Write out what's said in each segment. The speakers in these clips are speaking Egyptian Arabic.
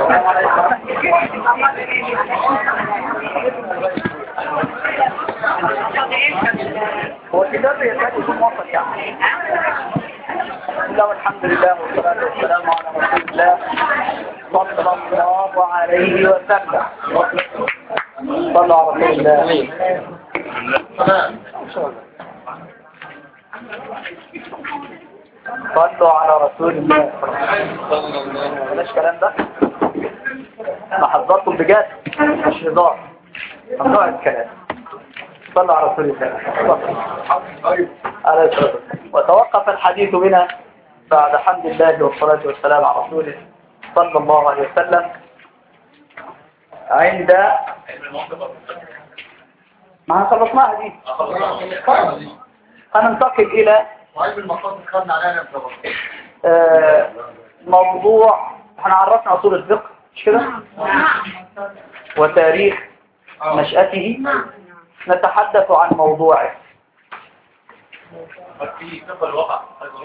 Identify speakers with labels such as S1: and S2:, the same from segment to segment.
S1: هو كتاب يحتاج يكون موفق يعني بسم الله والحمد لله والصلاة والسلام على رسول الله صلى الله عليه وسلم صلى على رسول الله صلوا على رسول الله بلاش كلام ده ما حضرتم بجد مش هزار ممنوع الكلام صلوا على رسول الله عليه الصلاة والسلام وتوقف الحديث بنا بعد حمد الله والصلاة والسلام على رسوله صلى الله عليه وسلم عند ما خلصناها دي هننتقل إلى
S2: وعيب المقاصد خدنا عليها نفسه
S1: آه، موضوع احنا عرفنا أصول الفقه مش كده وتاريخ نشأته نتحدث عن موضوعه
S2: في صفة الواقع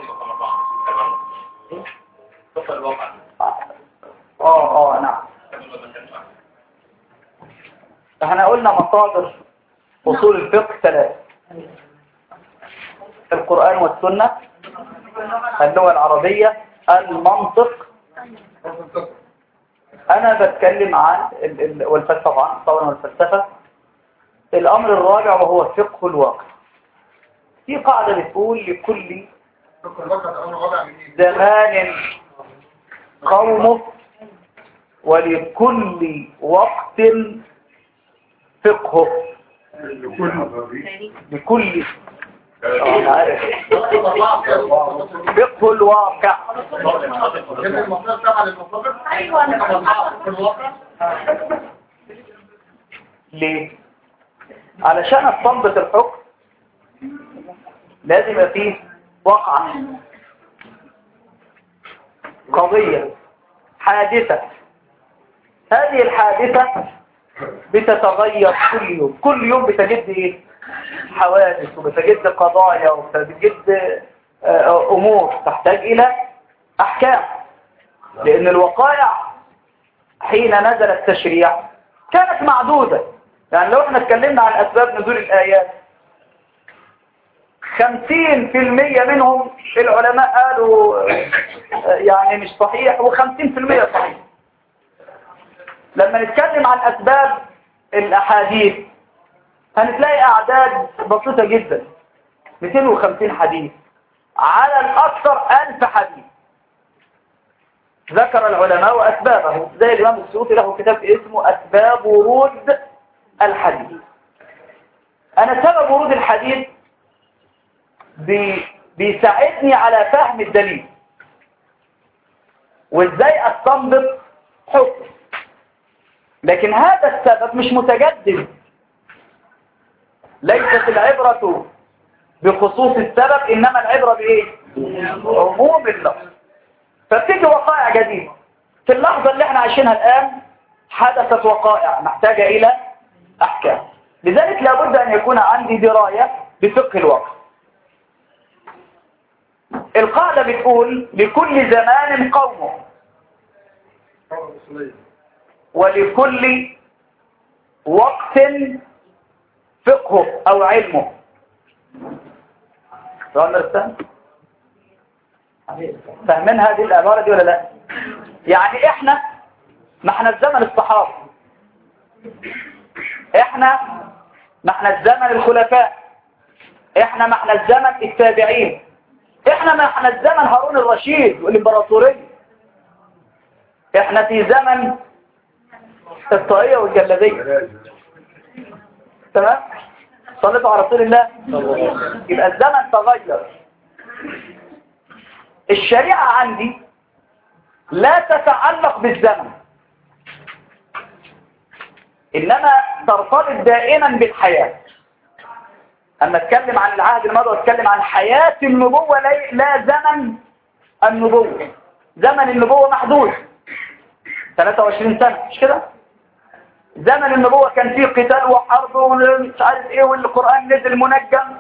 S2: صفة الواقع
S1: اه اه نعم احنا قلنا مصادر أصول الفقه ثلاث القرآن والسنة اللغة العربية المنطق أنا بتكلم عن ال- ال- والفلسفة طبعا طبعا والفلسفة الأمر الرابع وهو فقه الواقع في قاعدة بتقول لكل
S2: صفة الواقع ده أمر رابع من إيه؟
S1: زمان قومه ولكل وقت فقهه لكل آه، عارف.
S2: صفة أربعة
S1: فقه الواقع
S2: جبنا المصدر تبع للمصدر أيوة في الواقع
S1: ليه علشان استنبط الحكم لازم يبقى فيه وقعة قضية حادثة هذه الحادثة بتتغير كل يوم كل يوم بتجد ايه حوادث وبتجد قضايا وبتجد آه، امور تحتاج الى احكام لان الوقائع حين نزل التشريع كانت معدودة يعني لو احنا اتكلمنا عن اسباب نزول الايات خمسين في المية منهم العلماء قالوا آه، يعني مش صحيح وخمسين في المية صحيح لما نتكلم عن أسباب الأحاديث هنتلاقي أعداد بسيطة جدا 250 حديث على الأكثر ألف حديث ذكر العلماء أسبابه زي الإمام السيوطي له كتاب اسمه أسباب ورود الحديث أنا سبب ورود الحديث بي بيساعدني على فهم الدليل وإزاي أستنبط حكم لكن هذا السبب مش متجدد ليست العبرة بخصوص السبب إنما العبرة بإيه؟ عموم اللفظ فبتيجي وقائع جديدة في اللحظة اللي احنا عايشينها الآن حدثت وقائع محتاجة إلى أحكام لذلك لابد أن يكون عندي دراية بفقه الواقع القاعدة بتقول لكل زمان قومه ولكل وقت فقهه أو علمه Do you understand? فاهمين هذه العبارة دي ولا لا يعني احنا ما احنا في زمن الصحابة احنا ما احنا في زمن الخلفاء احنا ما احنا في زمن التابعين احنا ما احنا في زمن هارون الرشيد والامبراطورية احنا في زمن الطاقية والجلابية تمام صليتوا على رسول الله يبقى الزمن تغير الشريعة عندي لا تتعلق بالزمن إنما ترتبط دائما بالحياة أما أتكلم عن العهد الماضي وأتكلم عن حياة النبوة لا لا زمن النبوة زمن النبوة محدود 23 سنة مش كده زمن النبوة كان فيه قتال وحرب ومش عارف ايه والقرآن نزل منجم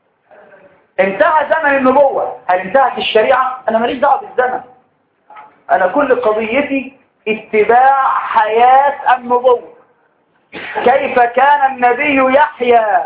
S1: انتهى زمن النبوة هل انتهت الشريعة انا ماليش دعوه بالزمن أنا كل قضيتي اتباع حياة النبوة كيف كان النبي يحيى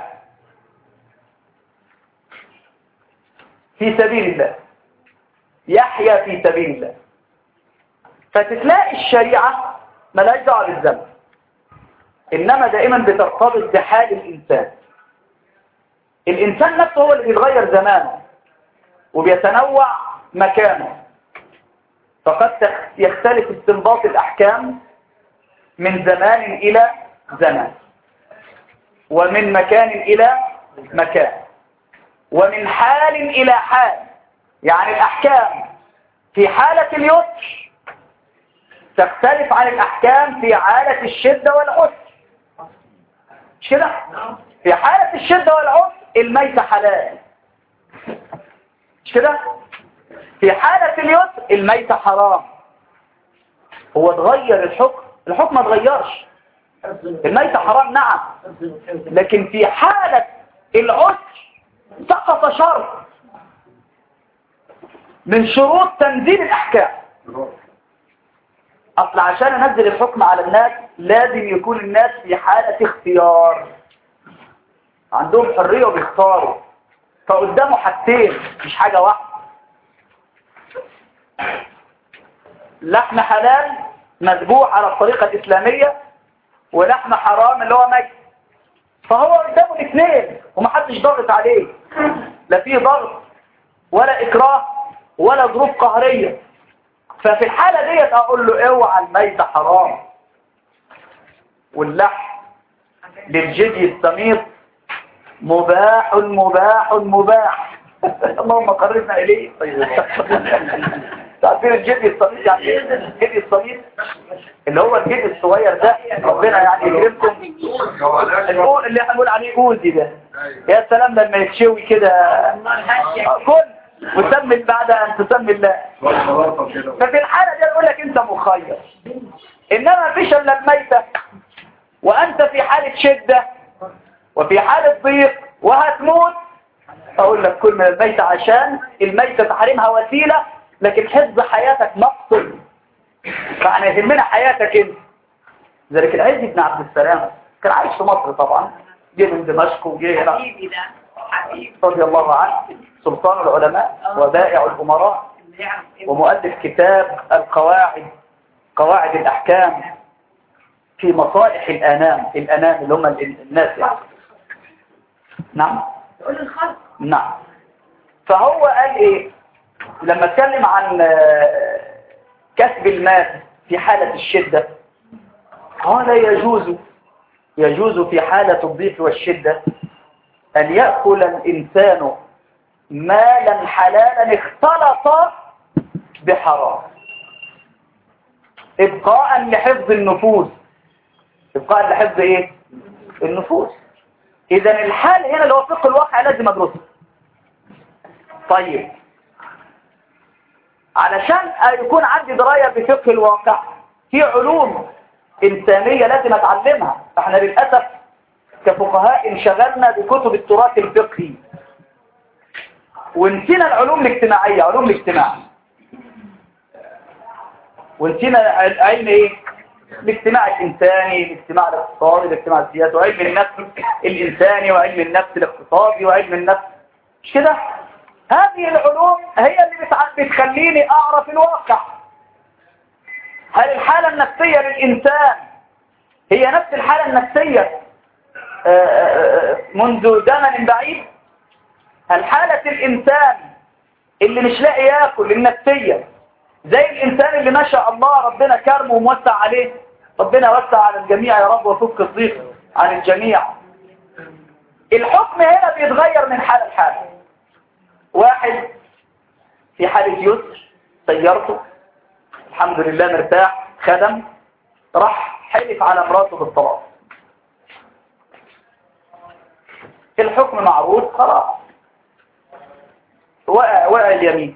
S1: في سبيل الله يحيى في سبيل الله فتتلاقي الشريعة ملاش دعوه بالذنب إنما دائما بترتبط بحال الإنسان الإنسان نفسه هو اللي بيتغير زمانه وبيتنوع مكانه فقد يختلف استنباط الأحكام من زمان إلى زمان ومن مكان إلى مكان ومن حال إلى حال يعني الأحكام في حالة اليسر تختلف عن الأحكام في حالة الشدة والعسر مش كده؟ في حالة الشدة والعسر الميت حلال مش كده؟ في حالة اليسر الميت حرام هو اتغير الحكم الحكم ما اتغيرش الميت حرام نعم لكن في حالة العسر سقط شرط من شروط تنزيل الأحكام أصل عشان أنزل الحكم على الناس لازم يكون الناس في حالة اختيار عندهم حرية وبيختاروا فقدامه حاجتين مش حاجة واحدة لحم حلال مذبوح على الطريقة الإسلامية ولحم حرام اللي هو ميت فهو قدامه الاثنين ومحدش ضغط عليه لا فيه ضغط ولا إكراه ولا ظروف قهرية ففي الحالة ديت أقول له اوعى الميت حرام واللحم للجدي السميط مباح مباح مباح اللهم قربنا إليه طيب تعرفين الجدي الصميت يعني ايه الجدي الصميت اللي هو الجدي الصغير ده ربنا يعني يكرمكم الأول اللي احنا بنقول عليه اوزي ده يا سلام لما يتشوي كده كل وسمي بعد ان تسمي الله ففي الحالة دي اقول لك انت مخير انما مفيش الا الميتة وانت في حالة شدة وفي حالة ضيق وهتموت اقول لك كل من الميتة عشان الميتة تحريمها وسيلة لكن حفظ حياتك مقصد فاحنا يهمنا حياتك انت ذلك العز بن عبد السلام كان عايش في مصر طبعا جه من دمشق وجه هنا رضي الله عنه سلطان العلماء وبائع الأمراء ومؤلف كتاب القواعد قواعد الأحكام في مصالح الأنام الأنام اللي هم الناس يعني نعم نعم فهو قال ايه لما اتكلم عن كسب المال في حالة الشدة قال يجوز يجوز في حالة الضيق والشدة أن يأكل الإنسان مالا حلالا اختلط بحرام إبقاء لحفظ النفوس إبقاء لحفظ إيه؟ النفوس إذا الحال هنا اللي هو فقه الواقع لازم أدرسه طيب علشان يكون عندي دراية بفقه الواقع في علوم إنسانية لازم أتعلمها فإحنا للأسف كفقهاء انشغلنا بكتب التراث الفقهي ونسينا العلوم الاجتماعية علوم الاجتماع ونسينا علم ايه الاجتماع الانساني الاجتماع الاقتصادي الاجتماع السياسي وعلم النفس الانساني وعلم النفس الاقتصادي وعلم النفس مش كده هذه العلوم هي اللي بتخليني اعرف الواقع هل الحالة النفسية للإنسان هي نفس الحالة النفسية منذ زمن بعيد هل حالة الإنسان اللي مش لاقي ياكل النفسية زي الإنسان اللي ما شاء الله ربنا كرمه وموسع عليه ربنا وسع على الجميع يا رب وفك الضيق عن الجميع الحكم هنا بيتغير من حالة لحالة واحد في حالة يسر سيارته الحمد لله مرتاح خدم راح حلف على مراته بالطلاق الحكم معروف خلاص وقع وقع اليمين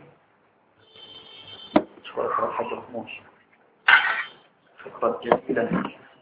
S1: شكرا شكرا حاج محموش شكرا جزيلا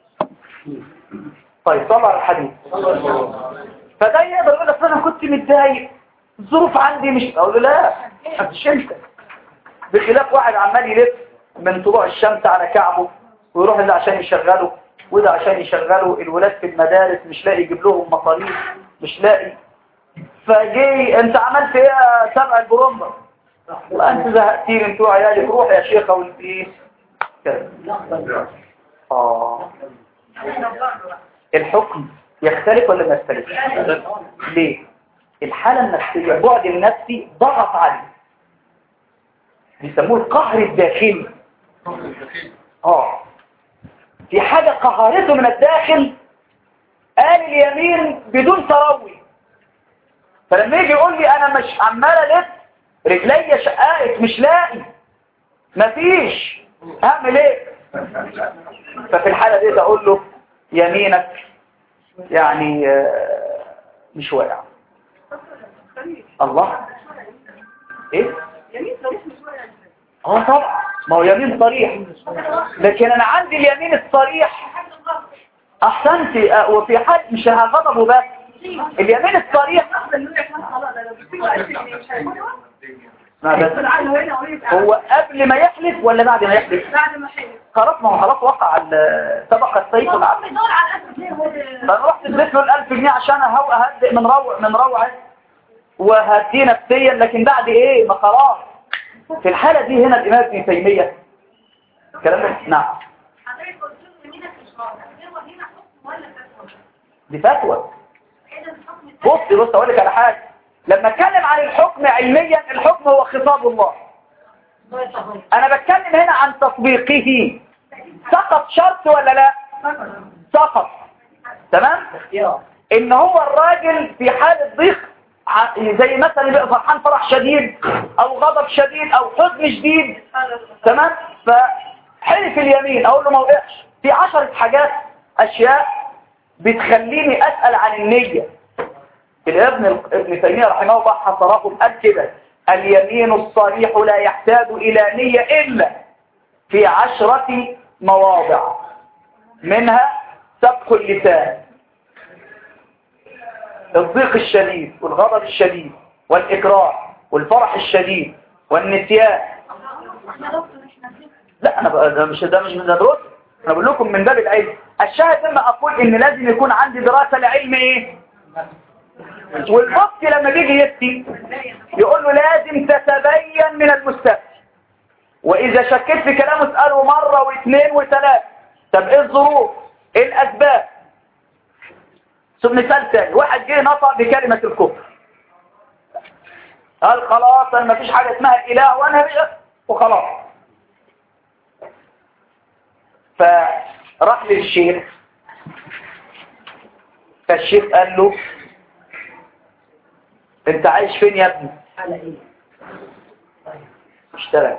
S1: طيب طلع الحديث فده يقدر يقول لك انا كنت متضايق الظروف عندي مش اقول له لا مش انت بخلاف واحد عمال يلف من طلوع الشمس على كعبه ويروح ده عشان يشغله وده عشان يشغله الولاد في المدارس مش لاقي يجيب لهم مصاريف مش لاقي فجي انت عملت ايه يا سبع البرومبا لا انت زهقتين انتوا عيالك روح يا شيخة وانت ايه كده اه الحكم يختلف ولا ما يختلف ليه الحالة النفسية البعد النفسي ضغط عليه بيسموه القهر الداخلي اه في حاجة قهرته من الداخل قال اليمين بدون تروي فلما يجي يقول لي انا مش عمال الف رجلي شققت مش لاقي مفيش اعمل ايه ففي الحالة دي اقول له يمينك يعني آه، مش واقع الله ايه اه طبعا ما هو يمين صريح لكن انا عندي اليمين الصريح احسنت آه، وفي حد مش هغضبه بس اليمين الصريح ما بس هو قبل ما يحلف ولا بعد ما يحلف خلاص ما هو خلاص وقع ال- سبق السيف والعقل فانا رحت اديت له ال1000 جنيه عشان اهو اهدئ من روع من روعه وهديه نفسيا لكن بعد ايه ما خلاص في الحاله دي هنا الامام ابن تيميه كلام ده نعم دي فتوى بص بص اقول لك على حاجه لما اتكلم عن الحكم علميا الحكم هو خطاب الله انا بتكلم هنا عن تطبيقه سقط شرط ولا لا سقط تمام ان هو الراجل في حالة ضيق ع- زي مثلا يبقى فرحان فرح شديد او غضب شديد او حزن شديد تمام فحلف اليمين اقول له ما وقعش في عشرة حاجات اشياء بتخليني اسأل عن النية الابن ابن تيمية رحمه الله حصرهم قال كده اليمين الصريح لا يحتاج إلى نية إلا في عشرة مواضع منها سبق اللسان الضيق الشديد والغضب الشديد والإكراه والفرح الشديد والنسيان لا أنا بقى ده مش ده مش من دراسة أنا بقول لكم من باب العلم الشاهد لما أقول إن لازم يكون عندي دراسة لعلم إيه والمفتي لما بيجي يفتي يقول له لازم تتبين من المستفتي وإذا شكيت في كلامه اسأله مرة واثنين وثلاثة طب إيه الظروف إيه الأسباب ثم مثال تاني واحد جه نطق بكلمة الكفر قال خلاص أنا مفيش حاجة اسمها إله وأنا مش وخلاص فراح للشيخ فالشيخ قال له انت عايش فين يا ابني
S3: على ايه
S1: اشتغل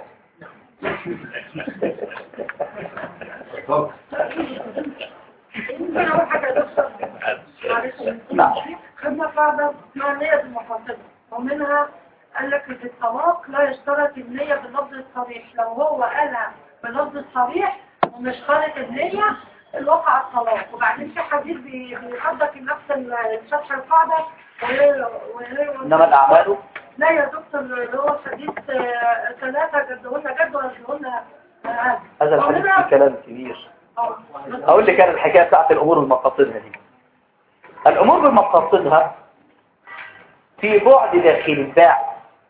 S3: ممكن اقول حاجه يا دكتور معلش
S1: نعم
S3: خدنا قاعده اسمها النيه المحاسبه ومنها قال لك في الطلاق لا يشترط النيه باللفظ الصريح لو هو قالها باللفظ الصريح ومش خالط النيه الوقع الطلاق وبعدين في حديث بي- بيحضر في نفس ال- شرح القاعده وهي- وهي-
S1: انما الاعمال
S3: لا يا دكتور اللي هو حديث آه، ثلاثه جدهن جد وجدهن آه،
S1: هذا الحديث
S3: ومنها-
S1: فيه كلام كبير
S3: آه.
S1: اقول لك انا الحكايه بتاعت الامور المقاصدها دي الامور بمقاصدها في بعد داخلي الداعي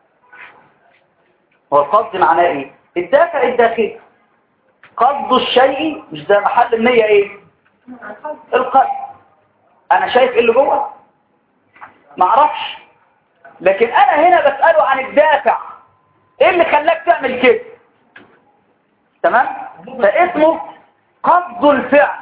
S1: هو القصد معناه ايه الدافع الداخلي قصد الشيء مش ده محل النية ايه القلب انا شايف ايه اللي جوه معرفش لكن انا هنا بسأله عن الدافع ايه اللي خلاك تعمل كده تمام فاسمه قصد الفعل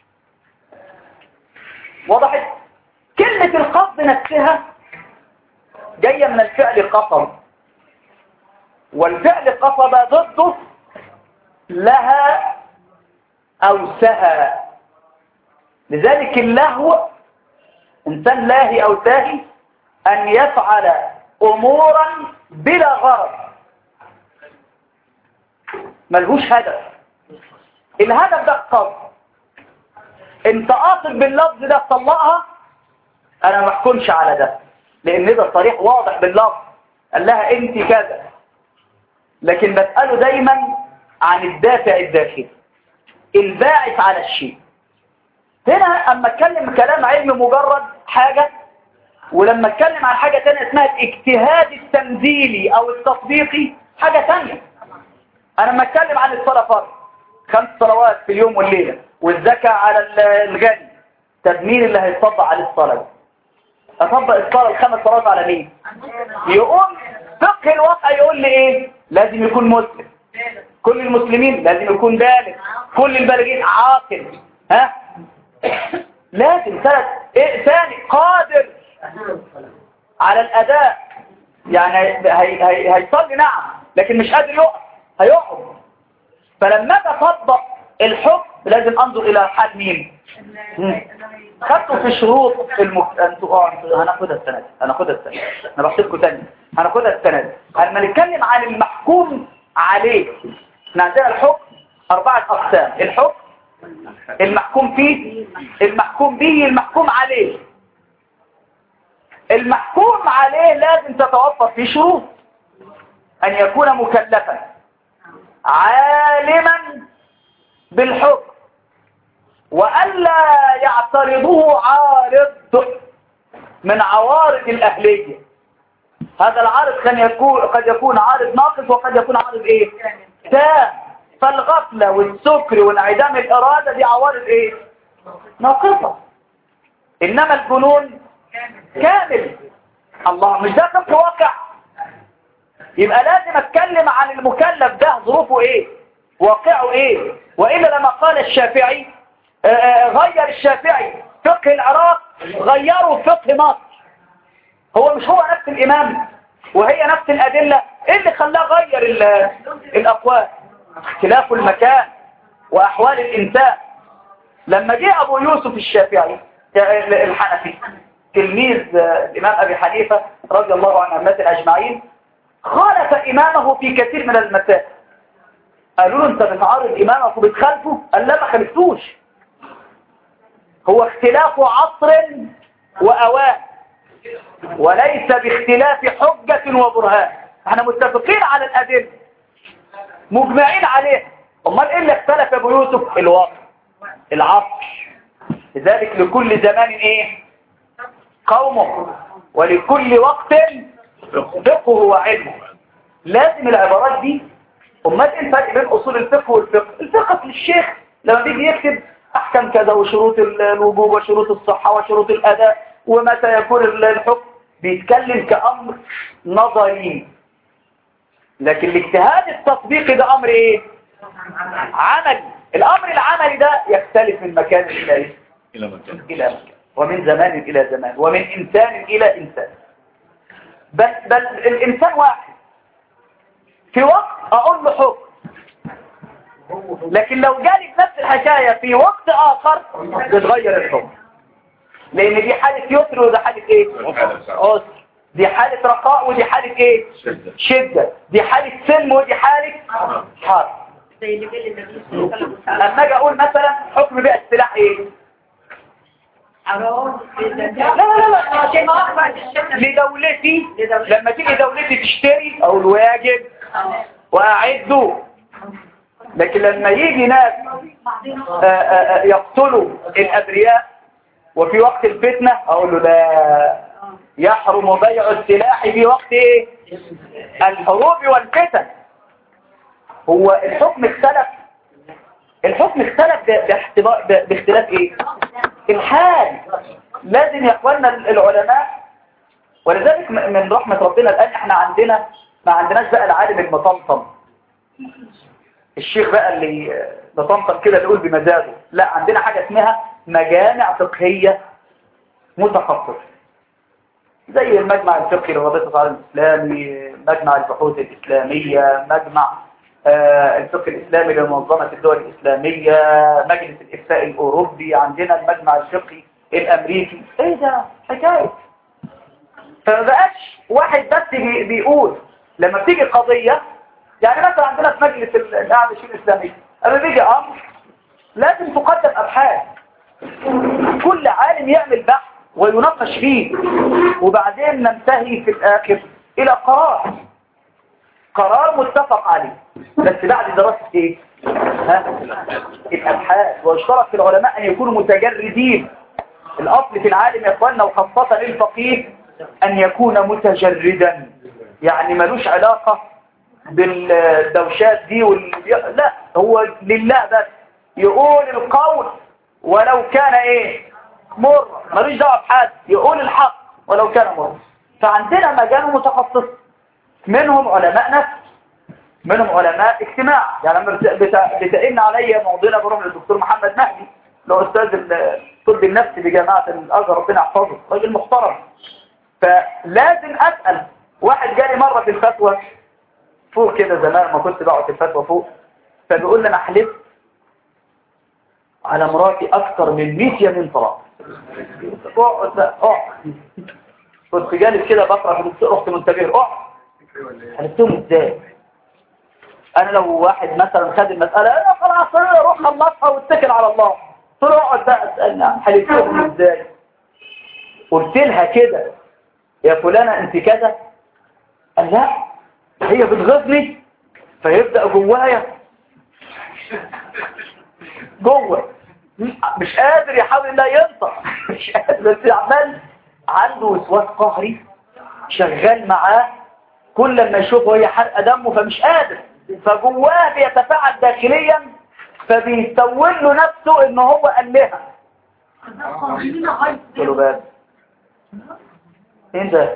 S1: وضحت كلمة القصد نفسها جاية من الفعل قصد والفعل قصد ضده لها أو سهى لذلك اللهو إنسان لاهي أو ساهي أن يفعل أمورا بلا غرض ملهوش هدف الهدف ده القصد انت قاصد باللفظ ده تطلقها انا ما احكمش على ده لان ده صريح واضح باللفظ قال لها انت كذا لكن بسأله دايما عن الدافع الداخلي الباعث على الشيء هنا اما اتكلم كلام علمي مجرد حاجة ولما اتكلم عن حاجة تانية اسمها الاجتهاد التنزيلي او التطبيقي حاجة تانية انا لما اتكلم عن الصلاة فرض خمس صلوات في اليوم والليلة والزكاة على الغني طب مين اللي هيطبق عليه الصلاة اطبق الصلاة الخمس صلوات على مين يقوم فقه الواقع يقول لي ايه لازم يكون مسلم كل المسلمين لازم يكون بالغ كل البالغين عاقل ها لازم ثلاث ايه ثاني قادر على الاداء يعني هي هي هيصلي نعم لكن مش قادر يقف هيقعد فلما اجي اطبق الحكم لازم انظر الى حال مين مم. خدتوا في شروط المك... انتوا اه انتوا هناخدها السنه دي هناخدها السنه دي انا بحسبكم تاني هناخدها السنه دي لما نتكلم عن المحكوم عليه احنا عندنا الحكم اربعه اقسام الحكم المحكوم فيه المحكوم به المحكوم عليه المحكوم عليه لازم تتوفر فيه شروط ان يكون مكلفا عالما بالحكم وألا يعترضه عارض من عوارض الأهلية هذا العارض كان يكون قد يكون عارض ناقص وقد يكون عارض ايه تام فالغفلة والسكر وانعدام الإرادة دي عوارض ايه ناقصة إنما الجنون كامل الله مش ده طبق واقع يبقى لازم اتكلم عن المكلف ده ظروفه ايه واقعه ايه وإلا لما قال الشافعي آه، آه، غير الشافعي فقه العراق غيروا فقه مصر هو مش هو نفس الإمام وهي نفس الأدلة ايه اللي خلاه غير ال- الأقوال اختلاف المكان وأحوال الإنسان لما جه أبو يوسف الشافعي آه، الحنفي تلميذ آه، الإمام أبي حنيفة رضي الله عن الناس أجمعين خالف إمامه في كثير من المسائل قالوا له انت بتعارض إمامك وبتخالفه قال لا ما خالفتوش هو اختلاف عصر وأوان وليس باختلاف حجة وبرهان احنا متفقين على الأدلة مجمعين عليه امال ايه اللي اختلف يا ابو يوسف الوقت العصر لذلك لكل زمان ايه قومه ولكل وقت فقه وعلمه لازم العبارات دي امال ايه الفرق بين اصول الفقه والفقه الفقه للشيخ لما بيجي يكتب احكم كذا وشروط الوجوب وشروط الصحة وشروط الاداء ومتى يكون الحكم بيتكلم كأمر نظري لكن الاجتهاد التطبيقي ده امر ايه عملي الامر العملي ده يختلف من مكان الى إيه؟
S4: إلى مكان
S1: الى مكان ومن زمان الى زمان ومن انسان الى انسان بس بل الانسان واحد في وقت اقول له حكم لكن لو جالي نفس الحكاية في وقت اخر بتغير الحكم لان دي حالة يسر وده حالة ايه عسر دي حالة رخاء ودي حالة ايه
S4: شدة
S1: شدة دي حالة سلم ودي حالة حرب
S3: زي اللي قال النبي صلى الله عليه وسلم
S1: لما اجي اقول مثلا حكم بيع السلاح ايه
S3: حرام
S1: لا لا لا
S3: عشان بعد الشمس
S1: لدولتي
S3: لدولتي.
S1: لما تيجي دولتي تشتري اقول واجب واعده لكن لما يجي ناس آه، آه، آه، يقتلوا الابرياء وفي وقت الفتنة اقول له لا يحرم بيع السلاح في وقت ايه الحروب والفتن هو الحكم اختلف الحكم اختلف ب- باحتبا- ب- باختلاف ايه الحال لازم يا اخوانا العلماء ولذلك م- من رحمة ربنا الآن احنا عندنا ما عندناش بقى العالم المطمطم الشيخ بقى اللي مطمطم كده اللي يقول بمزاجه لا عندنا حاجة اسمها مجامع فقهية متخصصة زي المجمع الفقهي لرابطة العالم الإسلامي مجمع البحوث الإسلامية مجمع آه، الفقه الإسلامي لمنظمة الدول الإسلامية مجلس الإفتاء الأوروبي عندنا المجمع الفقهي الأمريكي إيه ده حكاية فما بقاش واحد بس بي- بيقول لما بتيجي قضية يعني مثلا عندنا في مجلس ال- الأعلى الشؤون الإسلامية لما بيجي أمر لازم تقدم أبحاث كل عالم يعمل بحث ويناقش فيه وبعدين ننتهي في الآخر إلى قرار قرار متفق عليه بس بعد دراسة ايه ها الابحاث واشترط في العلماء ان يكونوا متجردين الاصل في العالم يا اخواننا وخاصة للفقيه ان يكون متجردا يعني ملوش علاقة بالدوشات دي وال... لا هو لله بس يقول القول ولو كان ايه مر ملوش دعوه بحد يقول الحق ولو كان مر فعندنا مجال متخصص منهم علماء نفس منهم علماء اجتماع يعني لما بت- بتئن عليا موضوعنا بروح للدكتور محمد مهدي لو استاذ الطب النفسي بجامعه الازهر ربنا يحفظه راجل محترم فلازم اسال واحد جالي مره في الفتوى فوق كده زمان ما كنت بقعد في الفتوى فوق فبيقول لي انا حلفت على مراتي اكثر من 100 يمين طلاق اقعد بقى، اقعد كنت جالس كده بقرا في الدكتور رحت منتبه اقعد حلفتهم ازاي انا لو واحد مثلا خد المساله انا خلاص انا اروح خلصها واتكل على الله قلت له اقعد بقى اسالنا حلفتهم ازاي قلت لها كده يا فلانه انت كذا قال لا هي بتغيظني فيبدا جوايا جوه مش قادر يحاول لا ينطق مش قادر بس عمال عنده وسواس قهري شغال معاه كل ما يشوفه هي حرقه دمه فمش قادر فجواه بيتفاعل داخليا فبيسول له نفسه ان هو قال لها قلت له بس ايه ده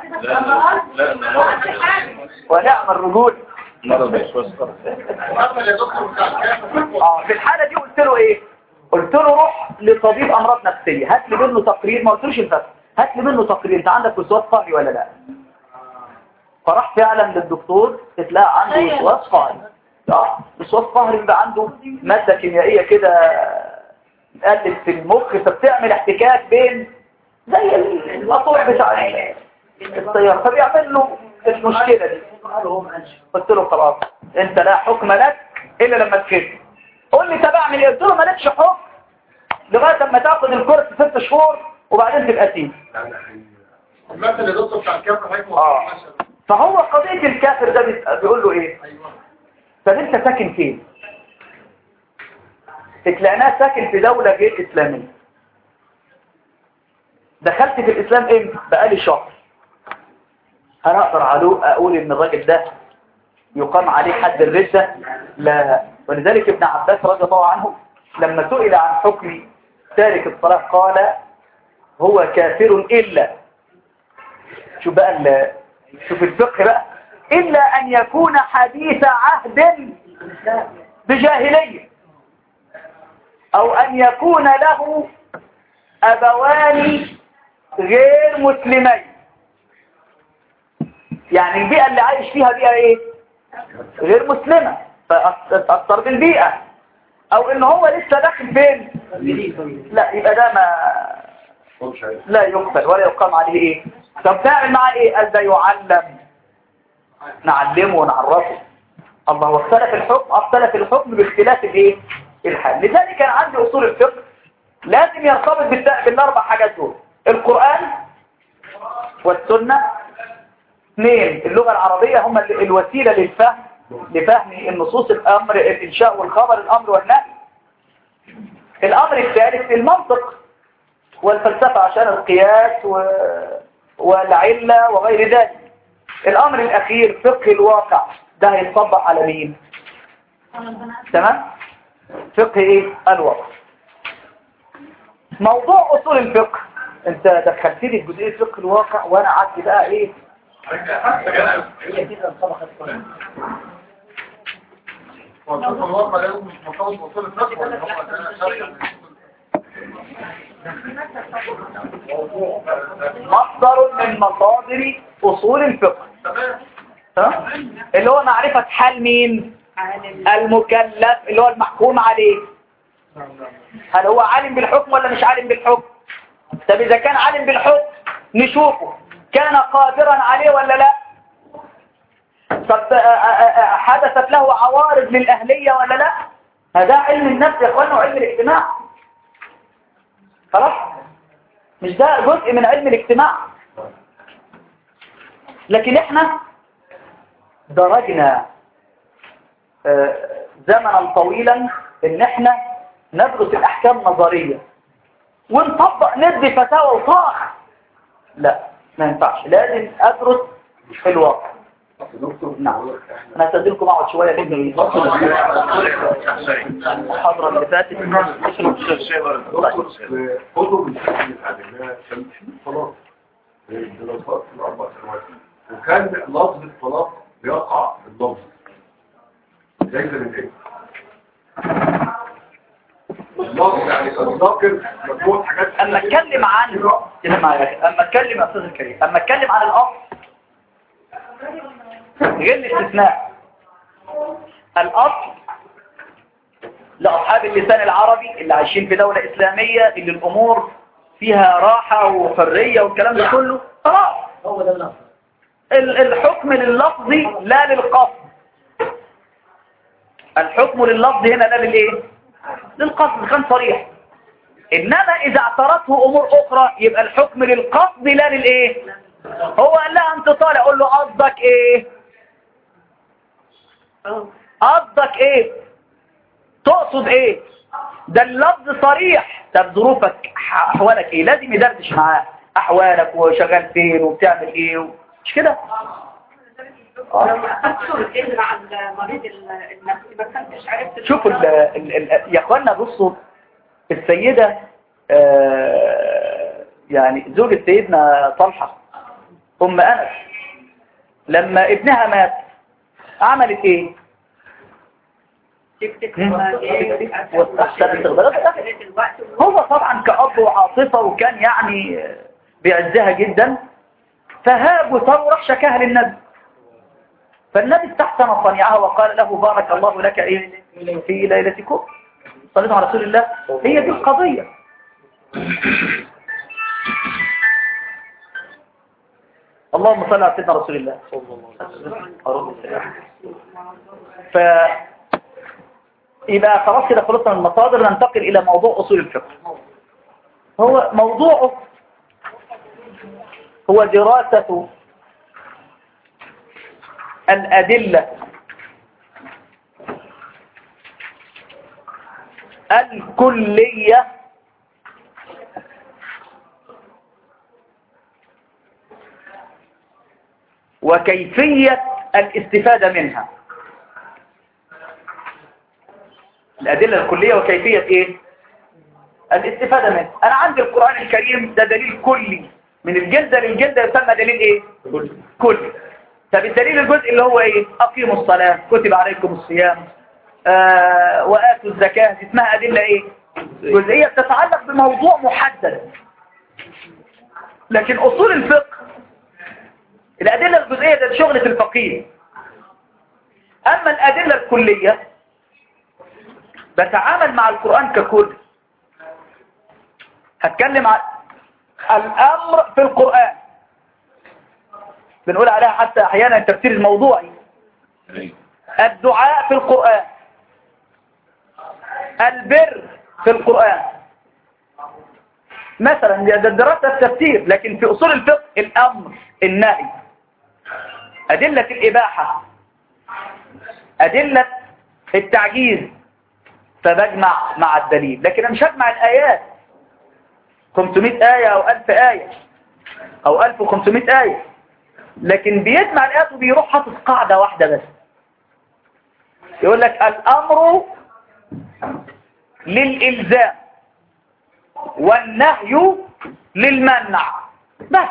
S1: ونعم الرجول
S2: أكمل يا دكتور بتاع الكلام.
S1: اه في الحالة دي قلت له ايه قلت له روح لطبيب امراض نفسية هات لي منه تقرير ما قلتلوش الفتح هات لي منه تقرير انت عندك وسواس قهري ولا لا فراح فعلا للدكتور اتلاقى عنده وسواس قهري اه وسواس قهري بيبقى عنده مادة كيميائية كده قلت في المخ فبتعمل احتكاك بين زي الموتور بتاع السيارة فبيعمل له المشكلة دي قلت له خلاص انت لا حكم لك الا لما تخف قول لي طب اعمل ايه قلت له مالكش حكم لغايه اما تاخد الكورس ست شهور وبعدين تبقى تيجي
S2: المثل يا دكتور بتاع الكلام حضرتك
S1: اه فهو قضيه الكافر ده بيس- بيقول له ايه
S2: ايوه
S1: طب انت ساكن فين تلاقيناه ساكن في دوله غير اسلاميه دخلت في الاسلام امتى بقالي شهر هل اقدر علو اقول ان الراجل ده يقام عليه حد الردة لا ولذلك ابن عباس رضي الله عنه لما سئل عن حكم تارك الصلاة قال هو كافر إلا شوف بقى ال- شوف الفقه بقى إلا أن يكون حديث عهد بجاهلية أو أن يكون له أبوان غير مسلمين يعني البيئة اللي عايش فيها بيئة ايه غير مسلمة فأثر بالبيئة او ان هو لسه داخل فين لا يبقى ده ما لا يقبل ولا يقام عليه ايه طب تعمل معاه ايه قال ده يعلم نعلمه ونعرفه الله واختلف الحكم اختلف الحكم باختلاف الايه الحال لذلك كان عندي اصول الفقه لازم يرتبط بالت- بالاربع حاجات دول القرآن والسنة اثنين اللغة العربية هم ال- الوسيلة للفهم لفهم النصوص الأمر الإنشاء والخبر الأمر والنهي الأمر الثالث المنطق والفلسفة عشان القياس و... والعلة وغير ذلك الأمر الأخير فقه الواقع ده هيطبق على مين تمام فقه ايه الواقع موضوع أصول الفقه انت دخلت لي في جزئية فقه الواقع وانا قعدت بقى ايه
S2: وصلت الواقع ده مش مرتبط بوصول الفقه ولا هو
S1: مصدر من مصادر أصول الفقه
S2: تمام
S1: ها؟ اللي هو معرفة حال مين المكلف اللي هو المحكوم عليه هل هو عالم بالحكم ولا مش عالم بالحكم طب إذا كان عالم بالحكم نشوفه كان قادرا عليه ولا لا طب آه، آه، آه، حدثت له عوارض للأهلية ولا لا هذا علم النفس يا اخوانا وعلم الاجتماع خلاص مش ده جزء من علم الاجتماع لكن احنا درجنا آه، زمنا طويلا ان احنا ندرس الاحكام نظرية ونطبق ندي فتاوى وطاخ لا ما ينفعش لازم ادرس في الواقع نعم انا هستاذنكم اقعد شويه لان المحاضره اللي فاتت
S2: كتب الفقه اللي اتعلمناها كان في طلاق الدراسات في الاربع سنوات وكان لفظ الطلاق بيقع باللفظ زي من ايه اللفظ يعني الذاكر مجموعة حاجات
S1: اما اتكلم عن كده معايا يا أخي. اما اتكلم يا استاذ الكريم اما اتكلم عن الاصل غير الاستثناء الاصل لاصحاب اللسان العربي اللي عايشين في دولة اسلامية اللي الامور فيها راحة وحرية والكلام ده كله خلاص
S4: هو ده اللفظ
S1: ال- الحكم لللفظ لا للقصد الحكم لللفظ هنا لا للايه للقصد كان صريح انما اذا اعترته امور اخرى يبقى الحكم للقصد لا للايه هو قال لها انت طالع قول له قصدك ايه قصدك ايه تقصد ايه ده اللفظ صريح طب ظروفك ح- احوالك ايه لازم يدردش معاه احوالك وشغال فين وبتعمل ايه و... مش كده
S3: لما أخذت الإذن عن مريض النفسي ما كنتش عرفت
S1: شوفوا ال ال ال يا اخوانا بصوا السيدة آه، يعني زوجة سيدنا طلحة ام انس لما ابنها مات عملت ايه واستحسن استغلالات هو طبعا كأب وعاطفة وكان يعني بيعزها جدا فهاب وصار وراح شكاها للنبي فالنبي استحسن صنيعها وقال له بارك الله لك ايه في ليلتكم صليت على رسول الله هي دي القضية اللهم صل على سيدنا رسول الله أرد السلام. ف يبقى خلاص كده خلصنا من المصادر ننتقل إلى موضوع أصول الفقه هو موضوعه هو دراسة الأدلة الكلية وكيفية الاستفادة منها الأدلة الكلية وكيفية إيه؟ الاستفادة منها أنا عندي القرآن الكريم ده دليل كلي من الجلدة للجلدة يسمى دليل إيه؟ كلي طب الدليل الجزء اللي هو إيه؟ أقيموا الصلاة كتب عليكم الصيام آه وآتوا الزكاة دي اسمها أدلة إيه؟ جزئية بتتعلق بموضوع محدد لكن أصول الفقه الأدلة الجزئية ده شغلة الفقيه أما الأدلة الكلية بتعامل مع القرآن ككل هتكلم عن الأمر في القرآن بنقول عليها حتى أحيانا التفسير الموضوعي الدعاء في القرآن البر في القرآن مثلا ده دراسة التفسير لكن في أصول الفقه الأمر النهي أدلة الإباحة أدلة التعجيز فبجمع مع الدليل لكن أنا مش هجمع الآيات 500 آية أو 1000 آية أو 1500 آية لكن بيجمع الآيات وبيروح حاطط قاعدة واحدة بس يقول لك الأمر للإلزام والنهي للمنع بس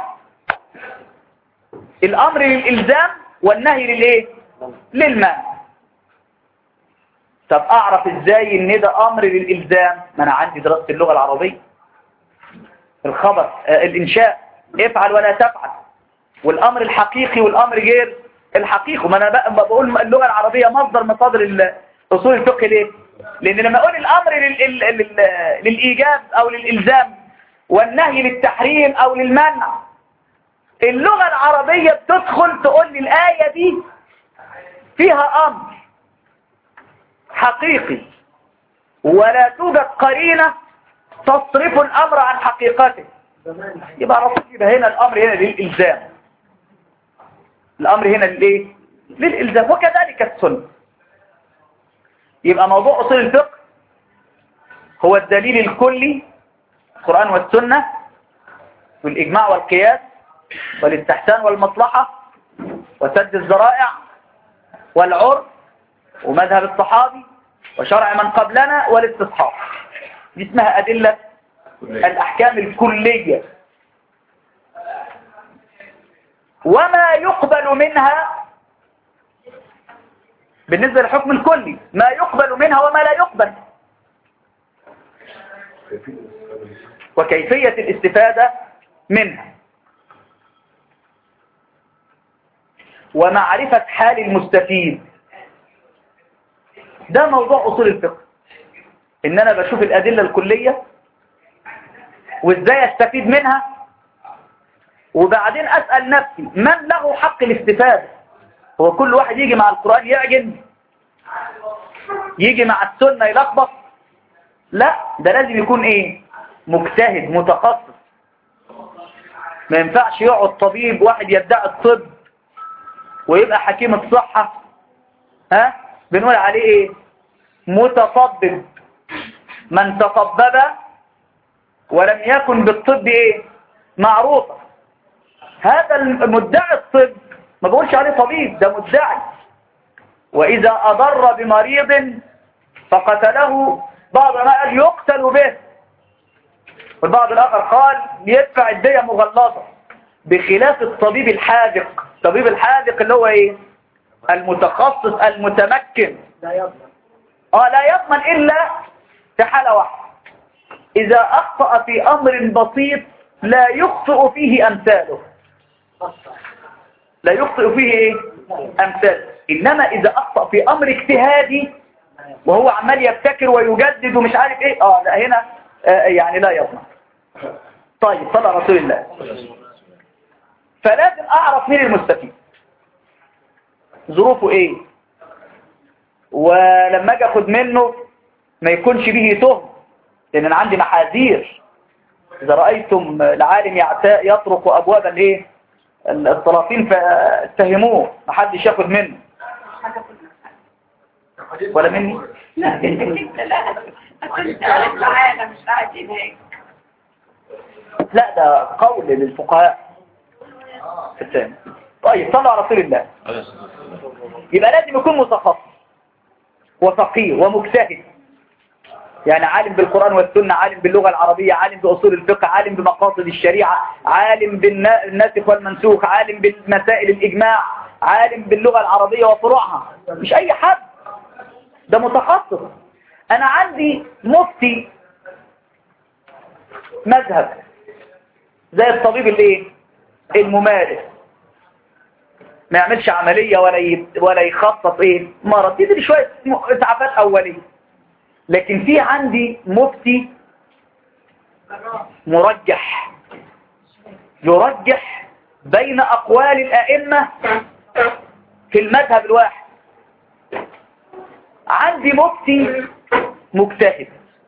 S1: الأمر للإلزام والنهي للإيه؟ للمنع طب أعرف إزاي إن ده أمر للإلزام ما أنا عندي دراسة اللغة العربية الخبر آه الإنشاء افعل ولا تفعل والأمر الحقيقي والأمر غير الحقيقي ما أنا بقى بقول اللغة العربية مصدر مصادر أصول الفقه ليه؟ لأن لما أقول الأمر لل... لل... لل... للإيجاب أو للإلزام والنهي للتحريم أو للمنع اللغة العربية بتدخل تقول لي الآية دي فيها أمر حقيقي ولا توجد قرينة تصرف الأمر عن حقيقته يبقى رسول يبقى هنا الأمر هنا للإلزام الأمر هنا للإيه؟ للإلزام وكذلك السنة يبقى موضوع أصول الفقه هو الدليل الكلي القرآن والسنة والإجماع والقياس والاستحسان والمصلحة وسد الذرائع والعرف ومذهب الصحابي وشرع من قبلنا والاستصحاب دي اسمها أدلة الأحكام الكلية وما يقبل منها بالنسبة للحكم الكلي ما يقبل منها وما لا يقبل وكيفية الاستفادة منها ومعرفة حال المستفيد ده موضوع أصول الفقه إن أنا بشوف الأدلة الكلية وإزاي أستفيد منها وبعدين أسأل نفسي من له حق الاستفادة هو كل واحد يجي مع القرآن يعجن يجي مع السنة يلخبط لا ده لازم يكون ايه مجتهد متخصص ما ينفعش يقعد طبيب واحد يدعي الطب ويبقى حكيم الصحة ها بنقول عليه ايه متطبب من تطبب ولم يكن بالطب ايه معروفا هذا المدعي الطب ما بقولش عليه طبيب ده مدعي وإذا أضر بمريض فقتله بعض ما قال يقتل به والبعض الآخر قال يدفع الدية مغلظة بخلاف الطبيب الحاذق الطبيب الحاذق اللي هو ايه المتخصص المتمكن
S4: لا يضمن
S1: اه لا يضمن إلا في حالة واحدة إذا أخطأ في أمر بسيط لا يخطئ فيه أمثاله لا يخطئ فيه إيه؟ أمثاله إنما إذا أخطأ في أمر اجتهادي وهو عمال يبتكر ويجدد ومش عارف إيه آه لا هنا آه يعني لا يضمن طيب صلى على رسول الله فلازم أعرف مين المستفيد ظروفه إيه ولما أجي أخد منه ما يكونش به تهم لأن أنا عندي محاذير إذا رأيتم العالم يعت- يطرق أبوابا إيه الطرافين فاتهموه محدش ياخد منه ولا مني
S4: لا كنت قاعد معانا مش قاعد هناك
S1: لا ده قول للفقهاء الثاني طيب صلوا على رسول الله يبقى لازم يكون متخصص وفقيه ومجتهد يعني عالم بالقرآن والسنة عالم باللغة العربية عالم بأصول الفقه عالم بمقاصد الشريعة عالم بالناسخ والمنسوخ عالم بالمسائل الإجماع عالم باللغة العربية وفروعها مش أي حد ده متخصص أنا عندي مفتي مذهب زي الطبيب الايه الممارس ما يعملش عملية ولا ي... ولا يخطط ايه مرض يدري شوية م- اسعافات اولية لكن في عندي مفتي مرجح يرجح بين اقوال الائمة في المذهب الواحد عندي مفتي مجتهد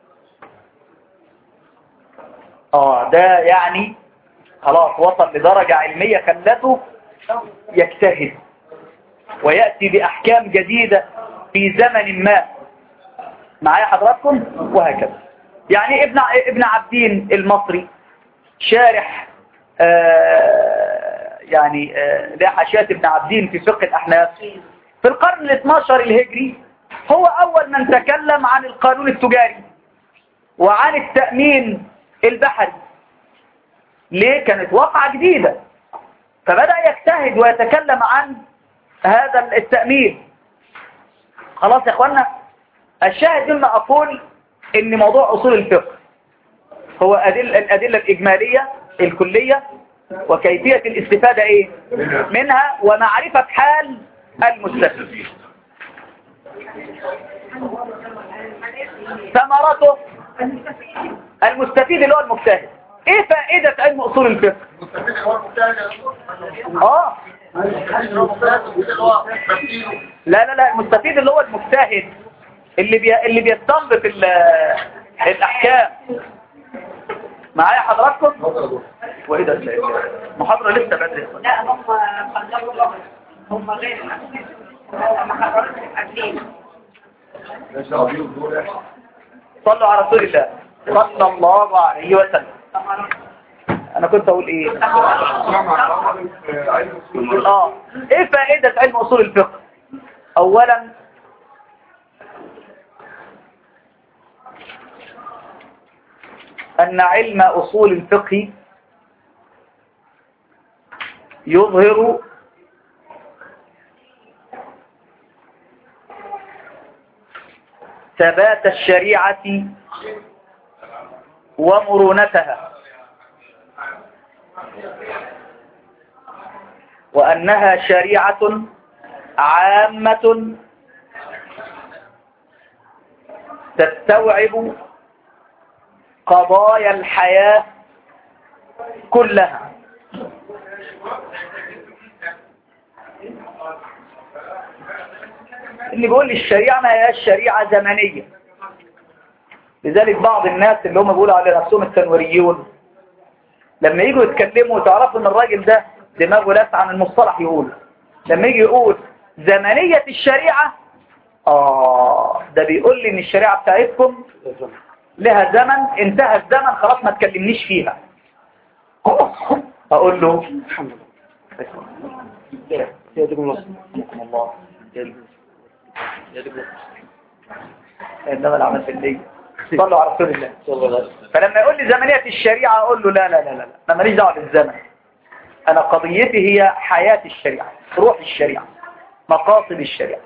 S1: اه ده يعني خلاص وصل لدرجة علمية خلته يجتهد ويأتي بأحكام جديدة في زمن ما معايا حضراتكم وهكذا يعني ابن ابن عبدين المصري شارح آه يعني آه لحاشيات ابن عبدين في فقه الأحناف في القرن ال 12 الهجري هو أول من تكلم عن القانون التجاري وعن التأمين البحري ليه كانت واقعة جديدة فبدأ يجتهد ويتكلم عن هذا التأمين خلاص يا اخوانا الشاهد مما أقول ان موضوع أصول الفقه هو أدل الأدلة الإجمالية الكلية وكيفية الاستفادة إيه؟ منها ومعرفة حال المستفيد ثمرته المستفيد اللي هو المجتهد ايه فائدة علم اصول الفقه اه لا لا لا المستفيد اللي هو المجتهد اللي بي... اللي بيستنبط ال... الاحكام معايا حضراتكم وايه ده المحاضرة لسه بدري
S4: لا هم خلصوا هم غير هم حضرتك قبلين
S2: ان شاء الله دول احسن
S1: صلوا على رسول الله صلى الله عليه وسلم انا كنت اقول ايه اه ايه فائدة علم اصول الفقه اولا ان علم اصول الفقه يظهر ثبات الشريعة ومرونتها وأنها شريعة عامة تستوعب قضايا الحياة كلها اللي بيقول لي الشريعة ما هي الشريعة زمنية لذلك بعض الناس اللي هم بيقولوا على نفسهم التنوريون لما يجوا يتكلموا تعرفوا ان الراجل ده دماغه لاسع عن المصطلح يقول لما يجي يقول زمنية الشريعة اه ده بيقول لي ان الشريعة بتاعتكم لها زمن انتهى الزمن خلاص ما تكلمنيش فيها اقول له يدكم الله انما العمل في الليل صلوا على رسول الله فلما يقول لي زمنية الشريعة اقول له لا لا لا لا انا ماليش دعوه بالزمن انا قضيتي هي حياة الشريعة روح الشريعة مقاصد الشريعة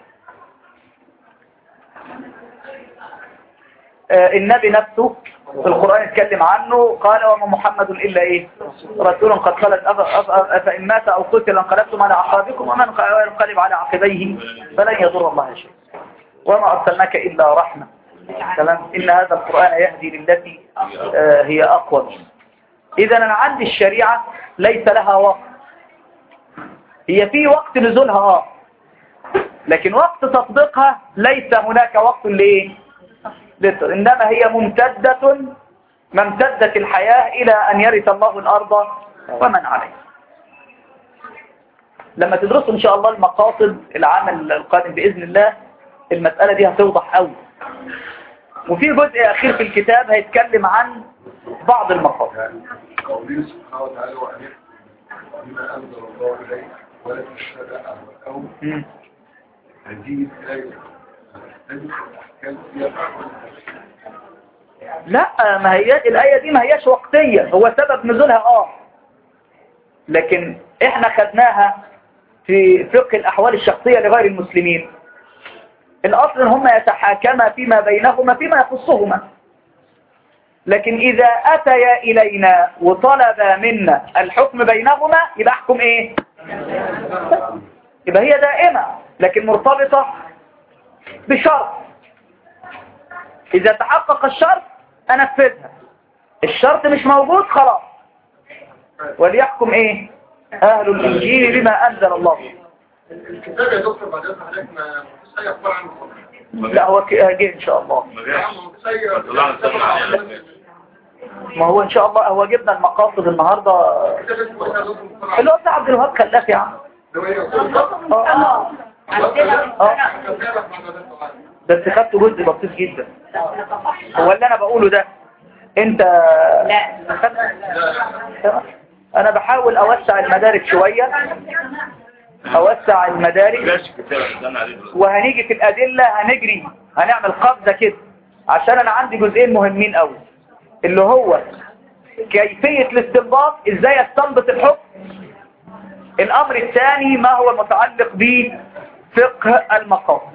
S1: آه، النبي نفسه في القرآن اتكلم عنه قال وما محمد إلا إيه رسول قد خلت أف- أف- أف- فإن مات أو قتل انقلبتم على أعقابكم ومن ينقلب على عقبيه فلن يضر الله شيء وما أرسلناك إلا رحمة تمام إن هذا القرآن يهدي للتي آه، هي أقوى إذا أنا عندي الشريعة ليس لها وقت هي في وقت نزولها آه لكن وقت تطبيقها ليس هناك وقت لإيه للت- إنما هي ممتدة ما امتدت الحياة إلى أن يرث الله الأرض ومن عليها لما تدرسوا إن شاء الله المقاصد العمل القادم بإذن الله المسألة دي هتوضح أوي وفي جزء أخير في الكتاب هيتكلم عن بعض المقاصد
S2: يعني قوله سبحانه وتعالى وأن يحكم بما أنزل الله إليك ولا تتبع أهواءهم
S1: مم.
S2: هذه الآية تختلف الأحكام فيها بعض
S1: لا ما هي الآية دي ما هياش وقتية هو سبب نزولها آه لكن احنا خدناها في فقه الأحوال الشخصية لغير المسلمين الأصل ان هم يتحاكما فيما بينهما فيما يخصهما لكن إذا أتيا إلينا وطلبا منا الحكم بينهما يبقى أحكم إيه يبقى هي دائمة لكن مرتبطة بشرط إذا تحقق الشرط أنفذها الشرط مش موجود خلاص وليحكم إيه أهل الإنجيل بما أنزل الله
S2: الكتاب يا دكتور بعد إذن حضرتك ما فيش أي أخبار عنه خالص.
S1: لا هو ك- جه إن شاء الله
S2: يا عم ما فيش أي
S1: ما هو إن شاء الله هو جبنا المقاصد النهاردة
S2: كتاب اسمه إيه يا دكتور مصطفى
S1: اللي هو بتاع عبد الوهاب خلاف يا عم
S2: ده إيه يا دكتور؟
S1: آه. آه. بس خدت جزء بسيط جدا هو اللي أنا بقوله ده أنت
S4: لا
S1: تمام؟ أنا بحاول أوسع المدارك شوية أوسع المدارك وهنيجي في الأدلة هنجري هنعمل قفزة كده عشان أنا عندي جزئين مهمين قوي اللي هو كيفية الاستنباط إزاي استنبط الحكم الأمر الثاني ما هو متعلق بفقه المقاصد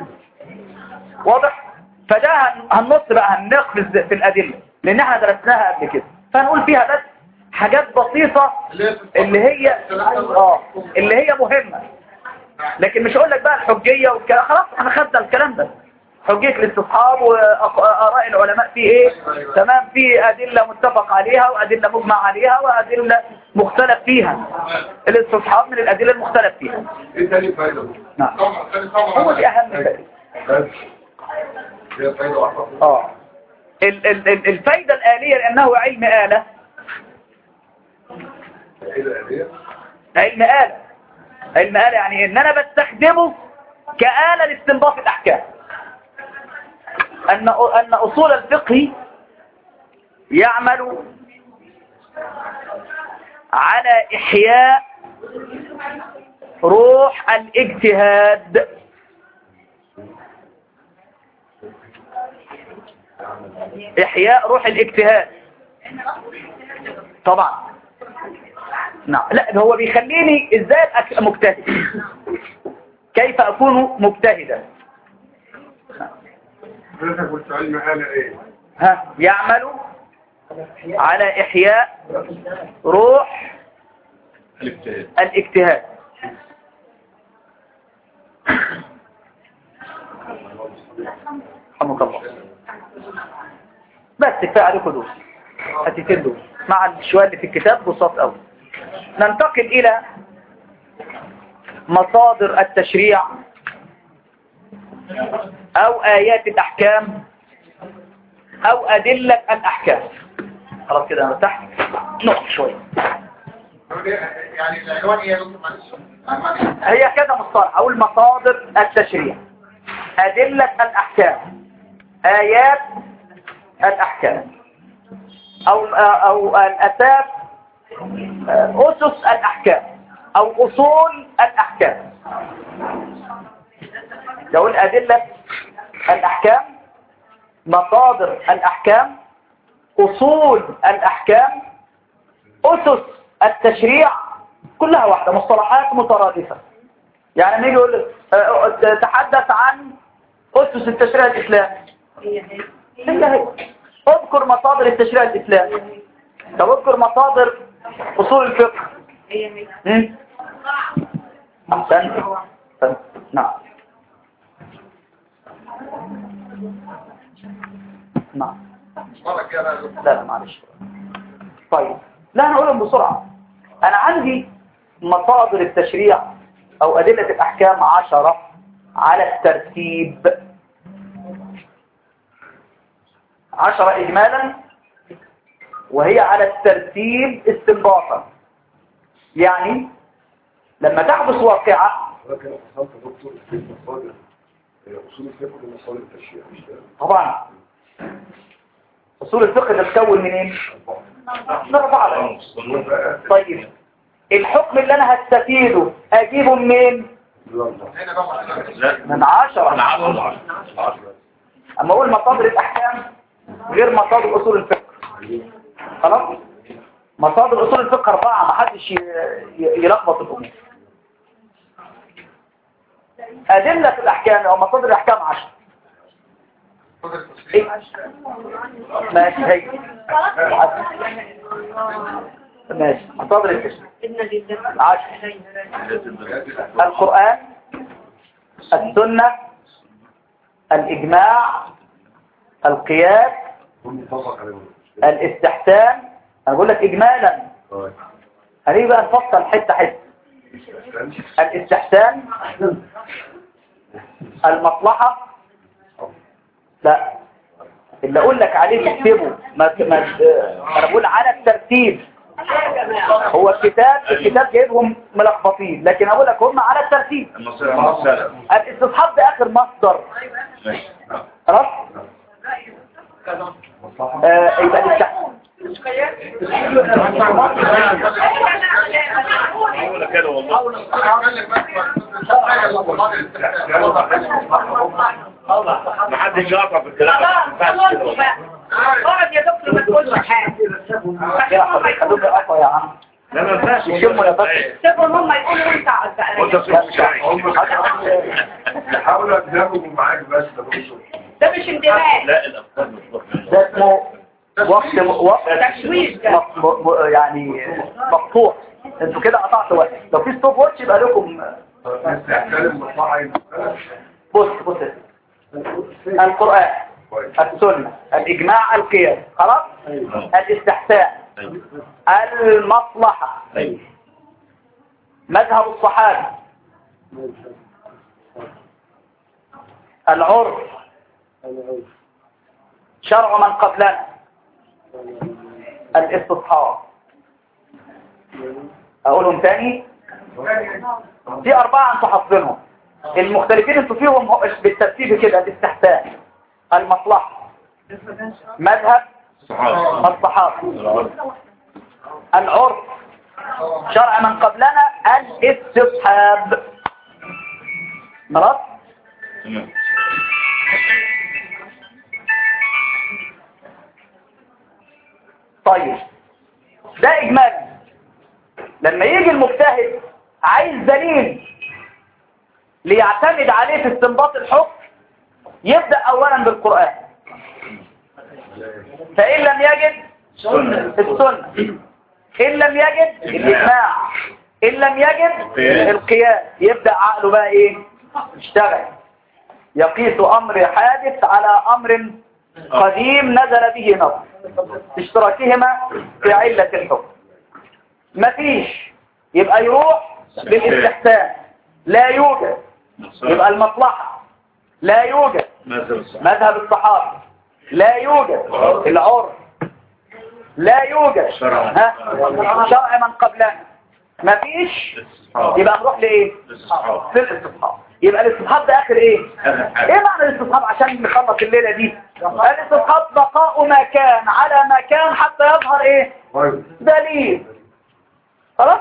S1: واضح؟ فده هن- هنص بقى هنقفز في الأدلة لأن احنا درسناها قبل كده فهنقول فيها بس حاجات بسيطة اللي هي اه اللي هي مهمة لكن مش هقول لك بقى الحجية والكلام خلاص احنا خدنا الكلام ده حجية الاستصحاب وآراء العلماء في ايه تمام في أدلة متفق عليها وأدلة مجمع عليها وأدلة مختلف فيها الاستصحاب من الأدلة المختلف فيها
S2: ايه تاني فايدة؟
S1: نعم
S2: طبعا تاني طبعا
S1: هو دي أهم فائدة
S2: بس هي فايدة واحدة
S1: اه ال- ال- ال- الفايدة الآلية لأنه علم آلة
S2: ايه الآلية؟
S1: علم آلة علم آلة يعني إن أنا بستخدمه كآلة لاستنباط الأحكام أن أن أصول الفقه يعمل على إحياء روح الاجتهاد إحياء روح الاجتهاد طبعا نعم لا هو بيخليني ازاي ابقى مجتهد كيف اكون مجتهدا
S2: حضرتك قلت علم حالة ايه؟
S1: ها يعمل على احياء روح
S5: الاجتهاد
S1: الاجتهاد رحمك الله بس كفايه عليكم دول هتتين دول مع الشوية اللي في الكتاب بساط قوي ننتقل الى مصادر التشريع او ايات الاحكام او ادلة الاحكام خلاص كده انا ارتحت نقف شوية
S2: يعني العنوان ايه يا دكتور معلش؟
S1: هي كده مصطلح اقول مصادر التشريع ادلة الاحكام ايات الاحكام او او الاساس اسس الاحكام او اصول الاحكام نقول ادلة الاحكام مصادر الاحكام اصول الاحكام اسس التشريع كلها واحدة مصطلحات مترادفة يعني نيجي يقول آه، تحدث عن أسس التشريع الإسلامي هي هي اذكر مصادر التشريع الإسلامي طب اذكر مصادر أصول الفقه هم؟ أحسنت أحسنت. نعم نعم
S2: مرة كده بقى يا دكتور.
S1: لا لا معلش طيب لا انا اقولهم بسرعة انا عندي مصادر التشريع او ادلة الاحكام عشرة على الترتيب عشرة اجمالا وهي على الترتيب استنباطا يعني لما تحدث واقعة
S2: ولكن انا فصلت يا دكتور في المصادر اصول الفقه ومصادر التشريع مش كده؟
S1: طبعا اصول الفقه ده تكون منين؟ من اربعة بقى.
S2: بقى
S1: طيب الحكم اللي انا هستفيده اجيبه منين
S2: هنا بقى
S5: لا
S1: من عشرة
S5: العشرة
S1: اما اقول مصادر الاحكام غير مصادر اصول الفقه خلاص مصادر اصول الفقه اربعة ما حدش ي- ي- يلخبط الامور ادلة الاحكام او مصادر الاحكام عشرة
S2: مصادر التشريع
S1: ماشي هي ماشي مصادر التشريع عشرة القرآن السنة الإجماع القياس
S2: متفق عليه
S1: الاستحسان أنا بقول لك إجمالا
S2: طيب
S1: هنيجي بقى نفصل حتة حتة الاستحسان المصلحة لا اللي أقول لك عليه تكتبه ما ما أنا بقول على الترتيب هو الكتاب الكتاب جايبهم ملخبطين لكن أقول لك هم على الترتيب
S5: المصير المصير
S1: الاستصحاب ده آخر مصدر
S5: ماشي
S1: خلاص
S2: مصلحة
S1: آه يبقى الاستحسان
S5: ولا كده والله ما حدش يقطع في الكلام ما ينفعش كده والله.
S4: اقعد يا دكتور ما تقولش حاجه
S1: كده حضرتك خلوه يقطع يا عم
S5: لا ما ينفعش
S1: يشموا يا بس.
S4: سيبهم هم يقولوا وانت اقعد بقى
S5: وانت تروح شاي
S2: حاول اندمج معاك بس يا دكتور
S4: ده مش اندماج
S5: لا الافكار مش مطلوبة.
S1: ده اسمه وقت وقت
S4: تشويش ده
S1: مق- م- م- يعني مقطوع انتوا كده قطعتوا وقت لو في ستوب واتش يبقى لكم
S2: استحسان المصلحة
S1: بص بص يا سيدي. القرآن
S2: كويس
S1: السنة الإجماع القياس خلاص الاستحسان المصلحة
S5: ايوه
S1: مذهب الصحابة العرف شرع من قبلنا الاستصحاب اقولهم تاني في اربعة انتوا حافظينهم المختلفين انتوا فيهم هو- بالترتيب كده الاستحسان المصلحة مذهب
S5: صحابة
S1: الصحابة
S5: العرض
S1: العرف شرع من قبلنا الاستصحاب خلاص
S5: تمام
S1: طيب ده اجمالي لما يجي المجتهد عايز دليل ليعتمد عليه في استنباط الحكم يبدأ اولا بالقرآن فإن لم يجد السنة إن لم يجد الإجماع إن لم يجد القياس يبدأ عقله بقى إيه يشتغل يقيس أمر حادث على أمر قديم نزل به نظر اشتراكهما في علة الحكم مفيش يبقى يروح للاستحسان لا يوجد يبقى المصلحة لا يوجد
S5: ماذا الصحابة
S1: مذهب الصحابة لا يوجد العرف لا يوجد
S5: شرع.
S1: ها؟ شرع من قبلنا مفيش
S5: الصحابة
S1: يبقى نروح لايه
S5: الصحابة
S1: للاستصحاب يبقى الاستصحاب ده اخر ايه
S5: آخر حاجة.
S1: ايه معنى الاستصحاب عشان نخلص الليله دي الاستصحاب بقاء ما كان على ما كان حتى يظهر ايه
S2: طيب
S1: دليل خلاص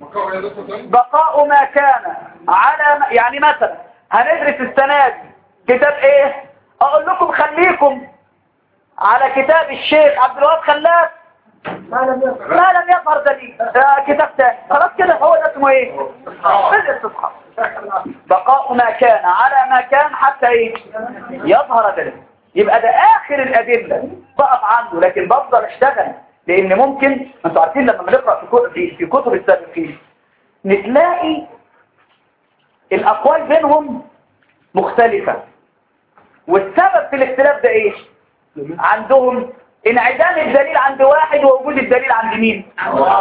S1: بقاء ما كان على ما يعني مثلا هندرس السنة دي كتاب ايه اقول لكم خليكم على كتاب الشيخ عبد الوهاب خلاف ما لم يظهر دليل آه كتاب تاني خلاص كده هو ده اسمه ايه الاستصحاب بقاء ما كان على ما كان حتى ايه يظهر دليل يبقى ده اخر الادله بقف عنده لكن بفضل اشتغل لان ممكن انتوا عارفين لما بنقرا في كتب في- في كتب السابقين نتلاقي الاقوال بينهم مختلفه والسبب في الاختلاف ده ايه عندهم انعدام الدليل عند واحد ووجود الدليل عند مين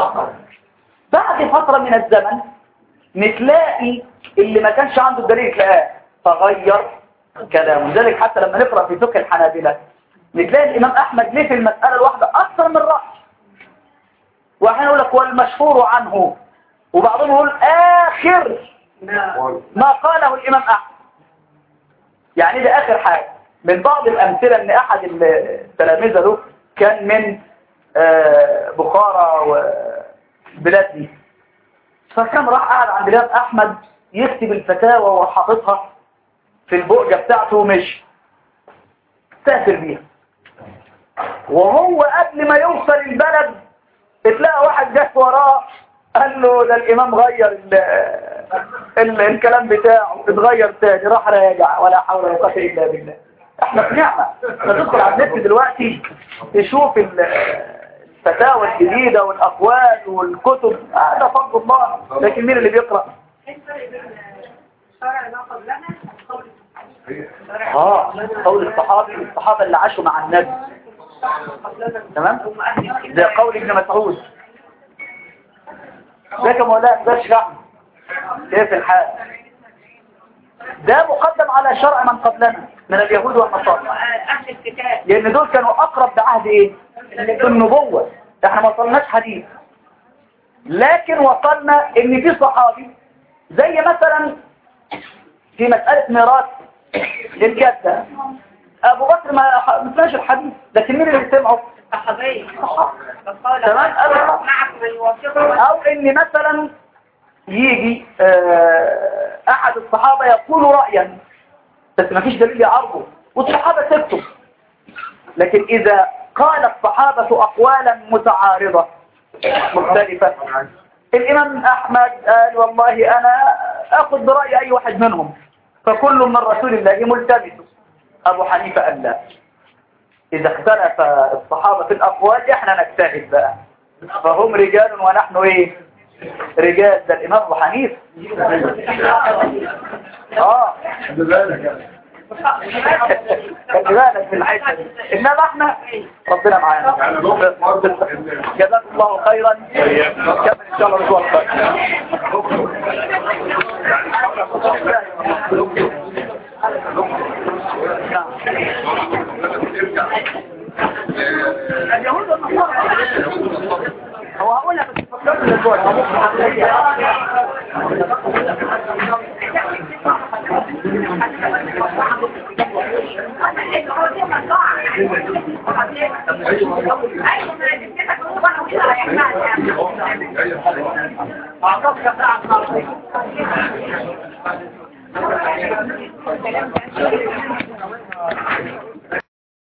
S1: بعد فترة من الزمن نتلاقي اللي ما كانش عنده الدليل تلاقاه فغير كلامه لذلك حتى لما نقرأ في فقه الحنابلة نتلاقي الإمام أحمد ليه في المسألة الواحدة أكثر من رأي وأحيانا يقول لك والمشهور عنه وبعضهم يقول آخر ما قاله الإمام أحمد يعني ده آخر حاجة من بعض الأمثلة أن أحد التلاميذ له كان من آه، بخارى والبلاد دي فكان راح قاعد عند الإمام أحمد يكتب الفتاوى وحاططها في البؤجة بتاعته ومشي سافر بيها وهو قبل ما يوصل البلد اتلاقى واحد جه وراه قال له ده الإمام غير ال ال الكلام بتاعه اتغير تاني راح راجع ولا حول ولا قوة إلا بالله احنا في نعمة تدخل على النت دلوقتي تشوف ال- الفتاوى الجديدة والأقوال والكتب هذا فضل الله لكن مين اللي بيقرأ
S3: ايه الفرق بين الشرع ما قبلنا وقول
S1: اه قول الصحابي الصحابة اللي عاشوا مع النبي تمام زي قول ابن مسعود ده كمولاك ده اشرح كيف الحال ده مقدم على شرع من قبلنا من اليهود والنصارى
S4: أهل الكتاب
S1: لان دول كانوا اقرب بعهد ايه النبوة احنا ما وصلناش حديث لكن وصلنا ان في صحابي زي مثلا في مسألة ميراث الجدة ابو بكر ما ما سمعش الحديث لكن مين اللي سمعه
S4: صحابي فقال
S1: تمام أنا-
S4: معك من يوافقه
S1: او ان مثلا يجي آه، احد الصحابة يقول رأيا بس ما فيش دليل يعرضه والصحابة تكتب لكن اذا قال الصحابة اقوالا متعارضة مختلفة الامام احمد قال والله انا اخذ برأي اي واحد منهم فكل من رسول الله ملتمس ابو حنيفة قال لا اذا اختلف الصحابة في الاقوال احنا نجتهد بقى فهم رجال ونحن ايه رجال ده الامام ابو حنيفه اه
S2: خلي بالك يعني.
S1: خلي بالك من الحته دي انما احنا ربنا معانا
S2: يعني نقطة برضه إن-
S1: جزاكم الله خيرا نكمل ان شاء الله الاسبوع القادم اليهود والنصارى هو هقولها بس فكرت الاسبوع القادم
S4: ما تقع ايوه ما جبتك هو بقى وكده هيحمل
S1: اعطتك ساعة
S4: يعني